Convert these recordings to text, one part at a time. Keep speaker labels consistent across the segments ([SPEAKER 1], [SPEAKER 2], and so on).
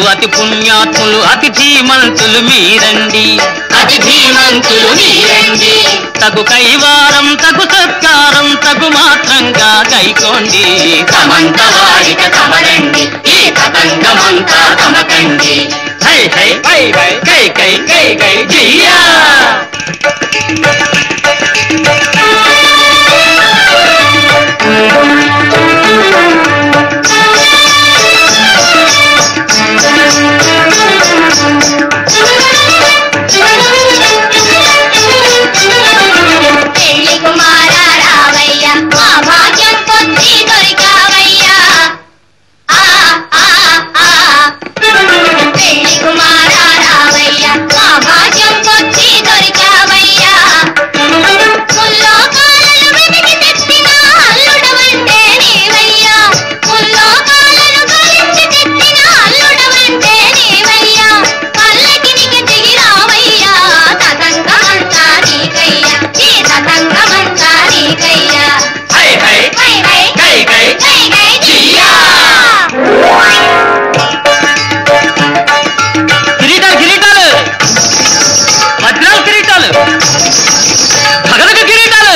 [SPEAKER 1] అతి పుణ్యాత్ములు అతి ధీమంతులు మీరండి
[SPEAKER 2] అతి ధీమంతులు మీరండి
[SPEAKER 1] తగు కైవారం తగు సత్కారం తగు మాత్రంగా కైకోండి
[SPEAKER 2] తమంత వాడిక తమరండి ఈ తతంగమంతా తమకండి
[SPEAKER 1] హై హై హై హై కై కై కై కై జియ్యా
[SPEAKER 2] పెళ్లి కుమార రావయ్య మా భాగ్యం కొద్ది దొరికావయ్యా ఆ ఆ ఆ పెళ్లి కుమార రావయ్య మా భాగ్యం కొద్ది దొరికావయ్యా ముల్లోకాలను వెతికి తెచ్చిన అల్లుడవంటే నీవయ్యా ముల్లోకాలను గాలించి తెచ్చిన అల్లుడవంటే నీవయ్యా పల్లకినికి దిగి రావయ్యా తతంగమంతా నీకయ్యా ఈ తతంగమంతా నీకయ్యా
[SPEAKER 1] హై హై
[SPEAKER 2] హై హై
[SPEAKER 1] కై కై
[SPEAKER 2] హై హై జియ్యా
[SPEAKER 1] కిరీటాలు కిరీటాలు వజ్రాలు కిరీటాలు భగదక కిరీటాలు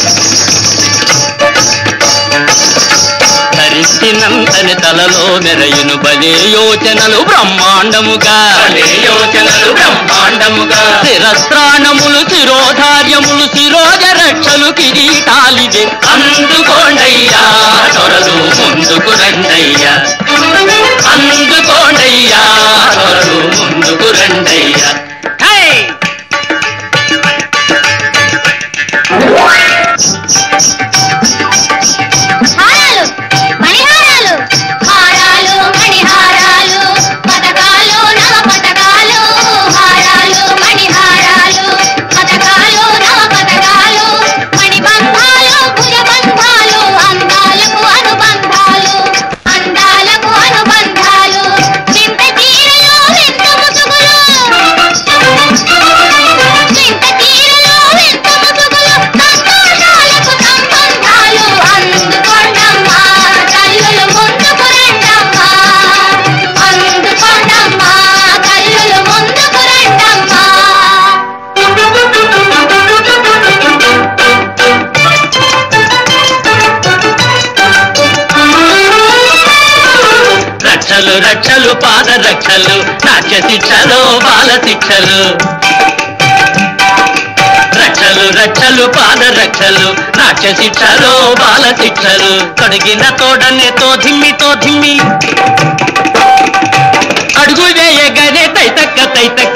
[SPEAKER 1] ధరించినంతని తలలో మెరయును బలే యోచనలు బ్రహ్మాండముగా
[SPEAKER 2] భలే యోచనలు బ్రహ్మాండముగా.
[SPEAKER 1] శిరస్త్రాణములు శిరోధార్యములు శిరోజ రక్షలు కిరీటాలివే అందుకోండయ్యా త్వరలు ముందుకు రండయ్యా అందుకోండయ్యా త్వరలు ముందుకు రండయ్యా హై!
[SPEAKER 2] హారాలు మణిహారాలు హారాలు మణిహారాలు పతకాలు నవ పతకాలు హారాలు మణిహారాలు పతకాలు నవ పతకాలు మణిబంధాలు భుజబంధాలు అందాలకు అనుబంధాలు అందాలకు అనుబంధాలు చింత చీరలు వింత ముసుగులు చింత చీరలు వింత ముసుగులు సంతోషాలకు సంబంధాలు అందుకోండమ్మా కల్లులు ముందుకు రండమ్మా అందుకోండమ్మా కల్లులు ముందుకు రండమ్మా
[SPEAKER 1] రక్షలు రక్షలు పాద రక్షలు నాట్య శిక్షలు బాల శిక్షలు రక్షలు రక్షలు పాద రక్షలు నాట్య శిక్షలు బాల శిక్షలు తొడిగిన తోడనే తో ధిమ్మి తో ధిమ్మి అడుగు వేయగానే తైతక్క తైతక్క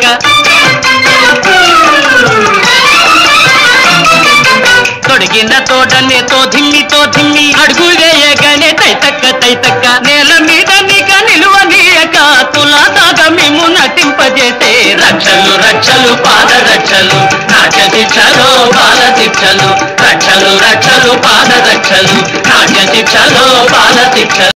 [SPEAKER 1] తొడిగిన తోడనే తో ధిమ్మి తో ధిమ్మి అడుగు వేయగానే తైతక్క తైతక్క నేల మీద నిక నిలువ నీయక తులా దాగా మేము నటింపజేసే రక్షలు రక్షలు పాద రక్షలు నాట్య శిక్షలు బాల శిక్షలు రక్షలు రక్షలు పాద రక్షలు నాట్య శిక్షలు బాల శిక్షలు